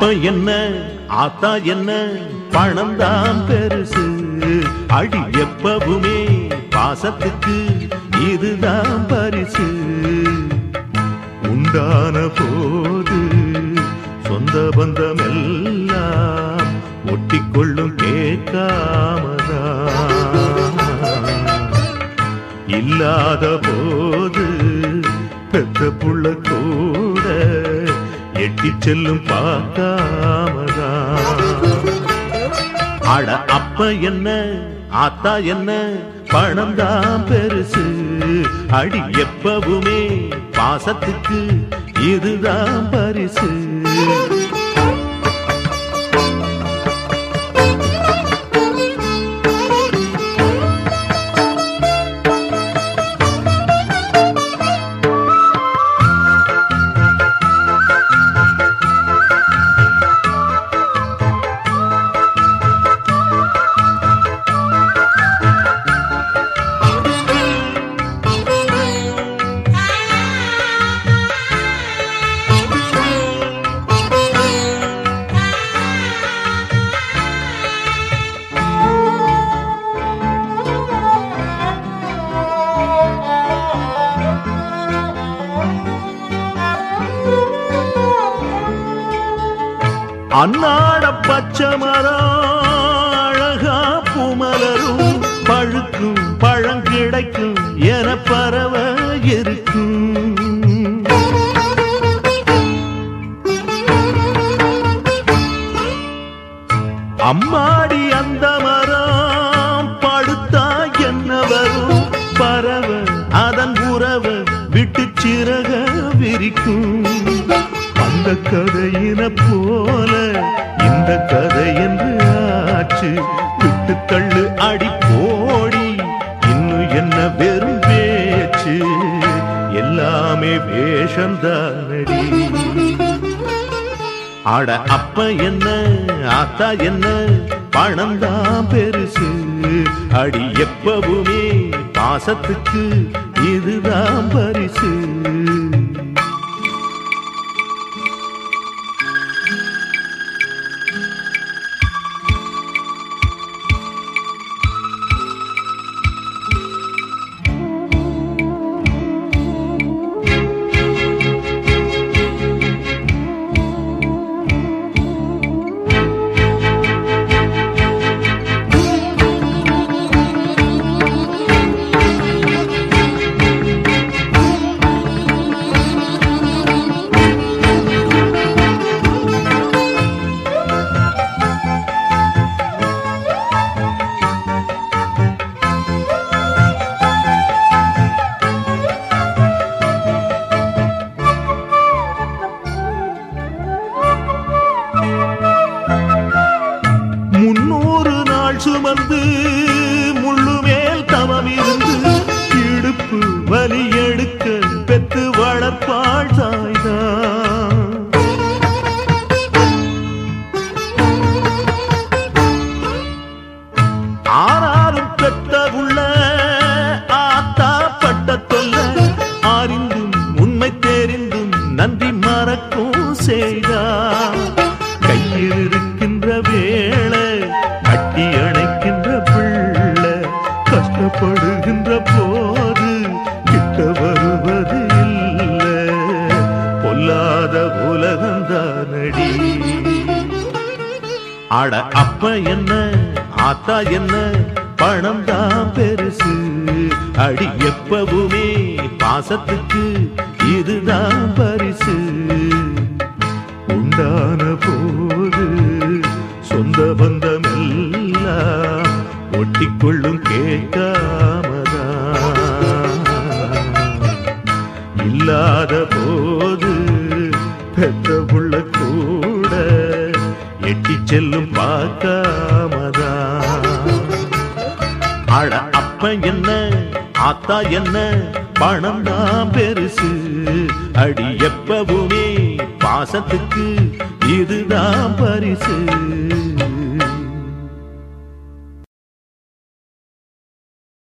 அப்ப என்ன ஆத்தா என்ன பணம் தான் பெருசு அடி எப்பவுமே பாசத்துக்கு இதுதான் பரிசு உண்டான போது சொந்த பந்தம் எல்லாம் ஒட்டிக்கொள்ளும் கேட்காமதான் இல்லாத போது பெத்த புள்ள கூட எட்டி செல்லும் பார்க்காமதான் அட அப்ப என்ன ஆத்தா என்ன பணம் தான் பெருசு அடி எப்பவுமே பாசத்துக்கு இதுதான் பரிசு அன்னாட பச்சை மரம் அழகா பூமலரும் பழுக்கும் பழம் கிடைக்கும் என பறவ இருக்கும் அம்மாடி அந்த மரம் படுத்தா என்ன வரும் பறவ அதன் உறவ விட்டு சிறக விரிக்கும் அந்த கதையின போல இந்த கதை என்று ஆச்சு விட்டு தள்ளு அடி போடி இன்னும் என்ன வெறும் பேச்சு எல்லாமே வேஷந்தானடி அட அப்ப என்ன ஆத்தா என்ன பணம் தான் பெருசு அடி எப்பவுமே பாசத்துக்கு இதுதான் பரிசு முன்னூறு நாள் சுமந்து முள்ளு மேல் தவம் இருந்து இடுப்பு வலி எடுக்க பெத்து வளர்ப்பாள் தாய்தான் ஆறாரும் பெத்த உள்ள ஆத்தா பட்ட தொல்ல அறிந்தும் உண்மை தெரிந்தும் நன்றி மறக்கும் செய்தா கையில் இருக்கின்ற வேளை கட்டி அணைக்கின்ற பிள்ளை கஷ்டப்படுகின்ற போது கிட்ட வருவது இல்லை பொல்லாத உலகந்தானடி அட அப்ப என்ன ஆத்தா என்ன பணம் தான் பெருசு அடி எப்பவுமே பாசத்துக்கு இதுதான் பரிசு உண்டான போது சொந்த பந்தம் எல்லாம் ஒட்டிக்கொள்ளும் கேட்காமதான் இல்லாத போது பெத்த புள்ள கூட எட்டி செல்லும் பார்க்காமதான் அட அப்ப என்ன ஆத்தா என்ன பணம் தான் பெருசு அடி எப்பவுமே பாசத்துக்கு இதுதான் பரிசு